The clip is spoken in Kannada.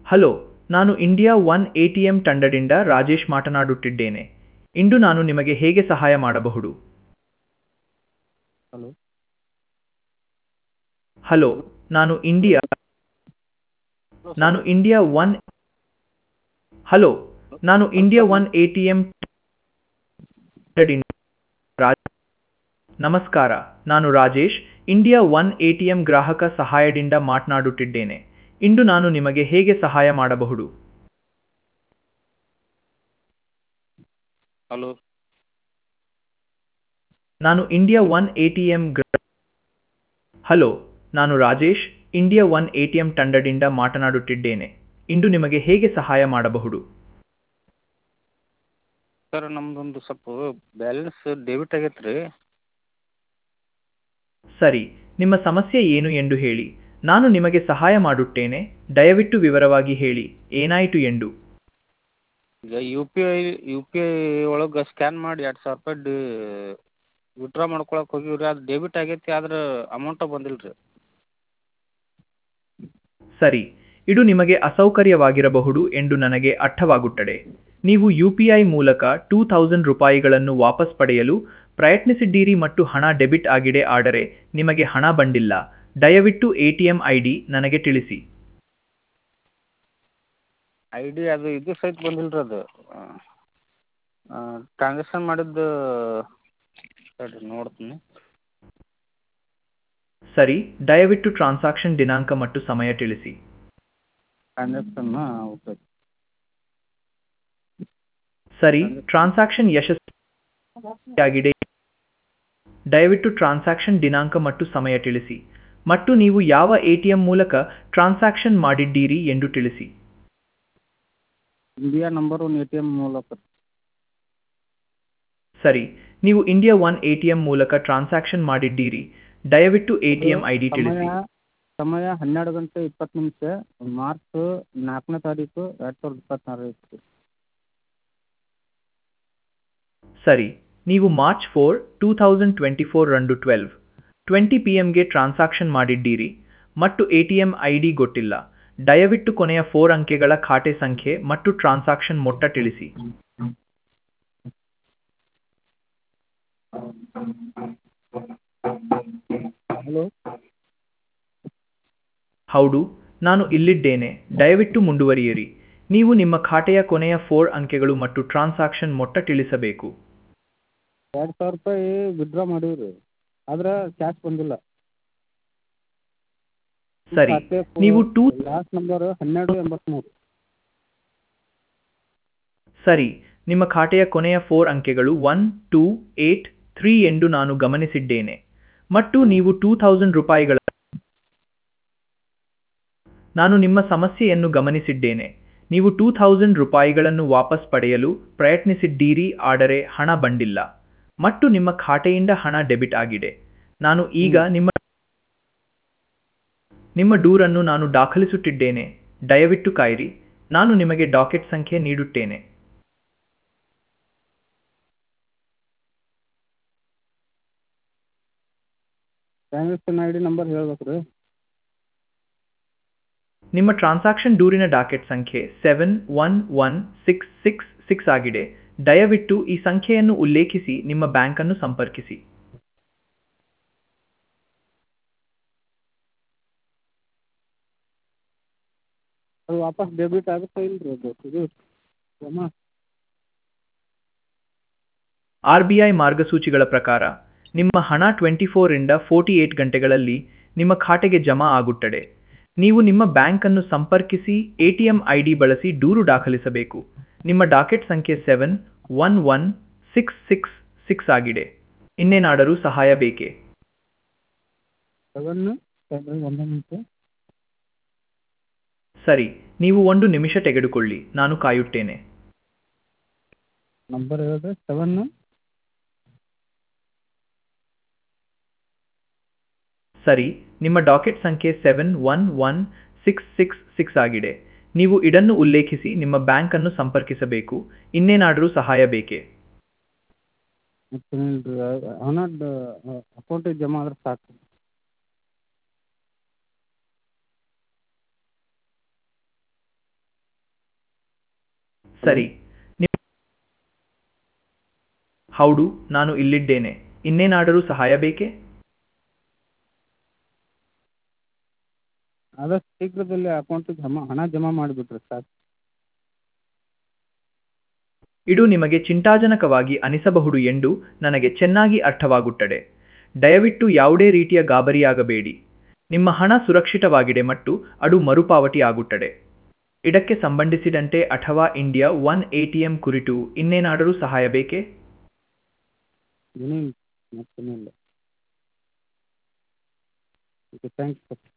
ಹಲೋ ನಾನು India one A T M ತಂಡದಿಂದ ರಾಜೇಶ್ ಮಾತನಾಡುತ್ತಿದ್ದೇನೆ ಇಂದು ನಾನು ನಿಮಗೆ ಹೇಗೆ ಸಹಾಯ ಮಾಡಬಹುದು ಹಲೋ ಹಲೋ ನಾನು ಇಂಡಿಯಾ ನಾನು ಇಂಡಿಯಾ ಒನ್ ಹಲೋ ನಾನು India one A T M ನಮಸ್ಕಾರ ನಾನು Rajesh India one A T M ಗ್ರಾಹಕ ಸಹಾಯದಿಂದ ಮಾತನಾಡುತ್ತಿದ್ದೇನೆ ಇಂದು ನಾನು ನಿಮಗೆ ಹೇಗೆ ಸಹಾಯ ಮಾಡಬಹುದು ಹಲೋ ನಾನು India one A T M hello ನಾನು Rajesh India one A T M ತಂಡದಿಂದ ಮಾತನಾಡುತ್ತಿದ್ದೇನೆ ಇಂದು ನಿಮಗೆ ಹೇಗೆ ಸಹಾಯ ಮಾಡಬಹುದು ಸರ್ ನಮ್ಮದೊಂದು ಸ್ವಲ್ಪ ಬ್ಯಾಲೆನ್ಸ್ ಡೆಬಿಟ್ ಆಗೈತೆ ರೀ ಸರಿ ನಿಮ್ಮ ಸಮಸ್ಯೆ ಏನು ಎಂದು ಹೇಳಿ ನಾನು ನಿಮಗೆ ಸಹಾಯ ಮಾಡುತ್ತೇನೆ ದಯವಿಟ್ಟು ವಿವರವಾಗಿ ಹೇಳಿ ಏನಾಯಿತು ಎಂದು ಈಗ U P I U P I ಒಳಗೆ ಸ್ಕ್ಯಾನ್ ಮಾಡಿ ಎರಡು ಸಾವಿರ ರೂಪಾಯಿ ಡಿ ವಿತ್ಡ್ರಾ ಮಾಡ್ಕೊಳಕ್ಕೆ ಹೋಗೀವಿ ರೀ ಅದು ಡೆಬಿಟ್ ಆಗೈತಿ ಆದ್ರೆ ಅಮೌಂಟ ಬಂದಿಲ್ಲ ರೀ ಸರಿ ಇದು ನಿಮಗೆ ಅಸೌಕರ್ಯವಾಗಿರಬಹುದು ಎಂದು ನನಗೆ ಅರ್ಥವಾಗುತ್ತದೆ ನೀವು ಯು ಪಿ ಐ ಮೂಲಕ ಟೂ ಥೌಸಂಡ್ ರೂಪಾಯಿಗಳನ್ನು ವಾಪಸ್ ಪಡೆಯಲು ಪ್ರಯತ್ನಿಸಿದ್ದೀರಿ ಮತ್ತು ಹಣ ಡೆಬಿಟ್ ಆಗಿದೆ ಆದರೆ ನಿಮಗೆ ಹಣ ಬಂದಿಲ್ಲ ದಯವಿಟ್ಟು A T M I D ನನಗೆ ತಿಳಿಸಿ ಐ ಡಿ ಅದು ಇದು ಸಹಿತ ಬಂದಿಲ್ಲ ರೀ ಅದು ಟ್ರಾನ್ಸಾಕ್ಷನ್ ಮಾಡಿದ್ದು ತಡ್ರಿ ನೋಡ್ತೀನಿ ಸರಿ ದಯವಿಟ್ಟು ಟ್ರಾನ್ಸಾಕ್ಷನ್ ದಿನಾಂಕ ಮತ್ತು ಸಮಯ ತಿಳಿಸಿ ಟ್ರಾನ್ಸಾಕ್ಷನ್ನ ಓಕೆ ಸರಿ ಟ್ರಾನ್ಸಾಕ್ಷನ್ ಯಶಸ್ವಿಯಾಗಿದೆ ದಯವಿಟ್ಟು ಟ್ರಾನ್ಸಾಕ್ಷನ್ ದಿನಾಂಕ ಮತ್ತು ಸಮಯ ತಿಳಿಸಿ ಮತ್ತು ನೀವು ಯಾವ ಎ ಟಿ ಎಂ ಮೂಲಕ ಟ್ರಾನ್ಸಾಕ್ಷನ್ ಮಾಡಿದ್ದೀರಿ ಎಂದು ತಿಳಿಸಿ India number one A T M ಮೂಲಕ ಸರಿ ನೀವು India one A T M ಮೂಲಕ ಟ್ರಾನ್ಸಾಕ್ಷನ್ ಮಾಡಿದ್ದೀರಿ ದಯವಿಟ್ಟು A T M I D ತಿಳಿಸಿ ಸಮಯ ಸಮಯ ಹನ್ನೆರಡು ಗಂಟೆ ಇಪ್ಪತ್ತು ನಿಮಿಷ ಮಾರ್ಚ್ ನಾಲ್ಕನೇ ತಾರೀಕು ಎರಡು ಸಾವಿರದ ಇಪ್ಪತ್ತಾರು ಇತ್ತು ಸರಿ ನೀವು March four two thousand twenty four ರಂದು ಟ್ವೆಲ್ವ್ ಟ್ವೆಂಟಿ ಪಿ ಎಂಗೆ ಟ್ರಾನ್ಸಾಕ್ಷನ್ ಮಾಡಿದ್ದೀರಿ ಮತ್ತು A T M I D ಗೊತ್ತಿಲ್ಲ ದಯವಿಟ್ಟು ಕೊನೆಯ ಫೋರ್ ಅಂಕೆಗಳ ಖಾತೆ ಸಂಖ್ಯೆ ಮತ್ತು ಟ್ರಾನ್ಸಾಕ್ಷನ್ ಮೊತ್ತ ತಿಳಿಸಿ ಹಲೋ ಹೌದು ನಾನು ಇಲ್ಲಿದ್ದೇನೆ ದಯವಿಟ್ಟು ಮುಂದುವರಿಯಿರಿ ನೀವು ನಿಮ್ಮ ಖಾತೆಯ ಕೊನೆಯ ಫೋರ್ ಅಂಕೆಗಳು ಮತ್ತು ಟ್ರಾನ್ಸಾಕ್ಷನ್ ಮೊತ್ತ ತಿಳಿಸಬೇಕು ಎರಡು ಸಾವಿರ ರೂಪಾಯಿ ವಿತ್ಡ್ರಾ ಮಾಡೀವಿ ರೀ ಆದ್ರೆ ಕ್ಯಾಶ್ ಬಂದಿಲ್ಲ ಸರಿ ನೀವು ಟೂ ಲಾಸ್ಟ್ ನಂಬರ್ ಹನ್ನೆರಡು ಎಂಬತ್ತ್ಮೂರು ಸರಿ ನಿಮ್ಮ ಖಾತೆಯ ಕೊನೆಯ ಫೋರ್ ಅಂಕೆಗಳು ಒನ್ ಟೂ ಏಟ್ ತ್ರೀ ಎಂದು ನಾನು ಗಮನಿಸಿದ್ದೇನೆ ಮತ್ತು ನೀವು ಟೂ ಥೌಸಂಡ್ ರೂಪಾಯಿಗಳ ನಾನು ನಿಮ್ಮ ಸಮಸ್ಯೆಯನ್ನು ಗಮನಿಸಿದ್ದೇನೆ ನೀವು ಟೂ ಥೌಸಂಡ್ ರೂಪಾಯಿಗಳನ್ನು ವಾಪಸ್ ಪಡೆಯಲು ಪ್ರಯತ್ನಿಸಿದ್ದೀರಿ ಆದರೆ ಹಣ ಬಂದಿಲ್ಲ ಮತ್ತು ನಿಮ್ಮ ಖಾತೆಯಿಂದ ಹಣ ಡೆಬಿಟ್ ಆಗಿದೆ ನಾನು ಈಗ ನಿಮ್ಮ ನಿಮ್ಮ ದೂರನ್ನು ನಾನು ದಾಖಲಿಸುತ್ತಿದ್ದೇನೆ ದಯವಿಟ್ಟು ಕಾಯಿರಿ ನಾನು ನಿಮಗೆ ಡಾಕೆಟ್ ಸಂಖ್ಯೆ ನೀಡುತ್ತೇನೆ ಟ್ರಾನ್ಸಾಕ್ಷನ್ ಐ ಡಿ ನಂಬರ್ ಹೇಳ್ಬೇಕು ರೀ ನಿಮ್ಮ ಟ್ರಾನ್ಸಾಕ್ಷನ್ ದೂರಿನ ಡಾಕೆಟ್ ಸಂಖ್ಯೆ seven one one six six six ಆಗಿದೆ ದಯವಿಟ್ಟು ಈ ಸಂಖ್ಯೆಯನ್ನು ಉಲ್ಲೇಖಿಸಿ ನಿಮ್ಮ ಬ್ಯಾಂಕನ್ನು ಸಂಪರ್ಕಿಸಿ ಅದು ವಾಪಸ್ ಡೆಬಿಟ್ ಆಗುತ್ತಾ ಇಲ್ಲ ರೀ ಅದು ಇದು ಜಮಾ ಆರ್ ಬಿ ಐ ಮಾರ್ಗಸೂಚಿಗಳ ಪ್ರಕಾರ ನಿಮ್ಮ ಹಣ ಟ್ವೆಂಟಿ ಫೋರಿಂದ ಫೋರ್ಟಿ ಏಟ್ ಗಂಟೆಗಳಲ್ಲಿ ನಿಮ್ಮ ಖಾತೆಗೆ ಜಮಾ ಆಗುತ್ತದೆ ನೀವು ನಿಮ್ಮ ಬ್ಯಾಂಕನ್ನು ಸಂಪರ್ಕಿಸಿ A T M I D ಬಳಸಿ ದೂರು ದಾಖಲಿಸಬೇಕು ನಿಮ್ಮ ಡಾಕೆಟ್ ಸಂಖ್ಯೆ seven one one six six six ಆಗಿದೆ ಇನ್ನೇನಾದರೂ ಸಹಾಯ ಬೇಕೇ ಸೆವೆನ್ ಸೆವೆನ್ ಒಂದು ನಿಮಿಷ ಸರಿ ನೀವು ಒಂದು ನಿಮಿಷ ತೆಗೆದುಕೊಳ್ಳಿ ನಾನು ಕಾಯುತ್ತೇನೆ ನಂಬರ್ ಹೇಳಿದ್ರೆ ಸೆವೆನ್ ಸರಿ ನಿಮ್ಮ ಡಾಕೆಟ್ ಸಂಖ್ಯೆ seven one one six six six ಆಗಿದೆ ನೀವು ಇದನ್ನು ಉಲ್ಲೇಖಿಸಿ ನಿಮ್ಮ ಬ್ಯಾಂಕನ್ನು ಸಂಪರ್ಕಿಸಬೇಕು ಇನ್ನೇನಾದರೂ ಸಹಾಯ ಬೇಕೇ ಮತ್ತೇನಿಲ್ಲ ರೀ ಹಣ ಅಕೌಂಟಿಗೆ ಜಮಾ ಆದ್ರೆ ಸಾಕು ಸರಿ ನಿಮ್- ಹೌದು ನಾನು ಇಲ್ಲಿದ್ದೇನೆ ಇನ್ನೇನಾದರೂ ಸಹಾಯ ಬೇಕೇ ಆದಷ್ಟು ಶೀಘ್ರದಲ್ಲಿ ಅಕೌಂಟಿಗೆ ಜಮಾ ಹಣ ಜಮಾ ಮಾಡಿಬಿಡ್ರಿ ಸರ್ ಇದು ನಿಮಗೆ ಚಿಂತಾಜನಕವಾಗಿ ಅನಿಸಬಹುದು ಎಂದು ನನಗೆ ಚೆನ್ನಾಗಿ ಅರ್ಥವಾಗುತ್ತದೆ ದಯವಿಟ್ಟು ಯಾವುದೇ ರೀತಿಯ ಗಾಬರಿಯಾಗಬೇಡಿ ನಿಮ್ಮ ಹಣ ಸುರಕ್ಷಿತವಾಗಿದೆ ಮತ್ತು ಅದು ಮರುಪಾವತಿ ಆಗುತ್ತದೆ ಇದಕ್ಕೆ ಸಂಬಂಧಿಸಿದಂತೆ ಅಥವಾ ಇಂಡಿಯಾ ಒನ್ ಎಟಿಎಂ ಕುರಿತು ಇನ್ನೇನಾದರೂ ಸಹಾಯ ಬೇಕೇ ಏನೇನು ಮತ್ತೇನಿಲ್ಲ ಓಕೆ ಥ್ಯಾಂಕ್ಸ್ ಸರ್